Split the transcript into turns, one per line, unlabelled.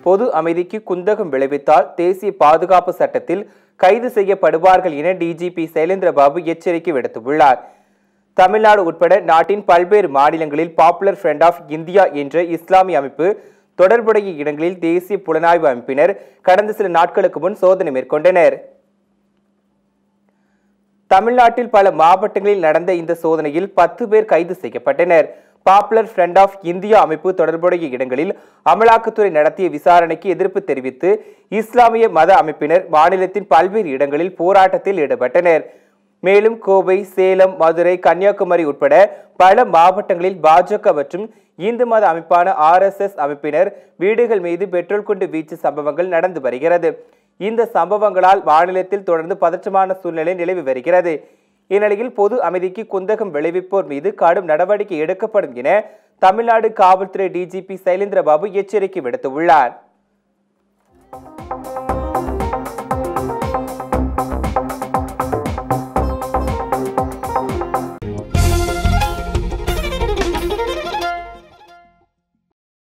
பொது அமைதிக்கு குந்தகம் விளைவித்தால் தேசிய பாதுகாப்பு சட்டத்தில் கைது செய்யப்படுவார்கள் என டிஜிபி சைலேந்திரபாபு எச்சரிக்கை விடுத்துள்ளார் தமிழ்நாடு உட்பட நாட்டின் பல்வேறு மாநிலங்களில் பாப்புலர் ஃப்ரண்ட் ஆஃப் இந்தியா என்ற இஸ்லாமிய அமைப்பு தொடர்புடைய இடங்களில் தேசிய புலனாய்வு அமைப்பினர் கடந்த சில நாட்களுக்கு முன் சோதனை மேற்கொண்டனர் தமிழ்நாட்டில் பல மாவட்டங்களில் நடந்த இந்த சோதனையில் பத்து பேர் கைது செய்யப்பட்டனர் பாப்புலர் ஃப்ரண்ட் ஆஃப் இந்தியா அமைப்பு தொடர்புடைய இடங்களில் அமலாக்கத்துறை நடத்திய விசாரணைக்கு எதிர்ப்பு தெரிவித்து இஸ்லாமிய மத அமைப்பினர் மாநிலத்தின் பல்வேறு இடங்களில் போராட்டத்தில் ஈடுபட்டனர் மேலும் கோவை சேலம் மதுரை கன்னியாகுமரி உட்பட பல மாவட்டங்களில் பாஜக மற்றும் இந்து மத அமைப்பான ஆர்எஸ்எஸ் அமைப்பினர் வீடுகள் மீது பெட்ரோல் குண்டு வீச்சு சம்பவங்கள் நடந்து வருகிறது இந்த சம்பவங்களால் மாநிலத்தில் தொடர்ந்து பதற்றமான சூழ்நிலை நிலவி வருகிறது இந்நிலையில் பொது அமைதிக்கு குந்தகம் விளைவிப்போர் மீது கடும் நடவடிக்கை எடுக்கப்படும் என தமிழ்நாடு காவல்துறை டிஜிபி சைலேந்திரபாபு எச்சரிக்கை விடுத்துள்ளார்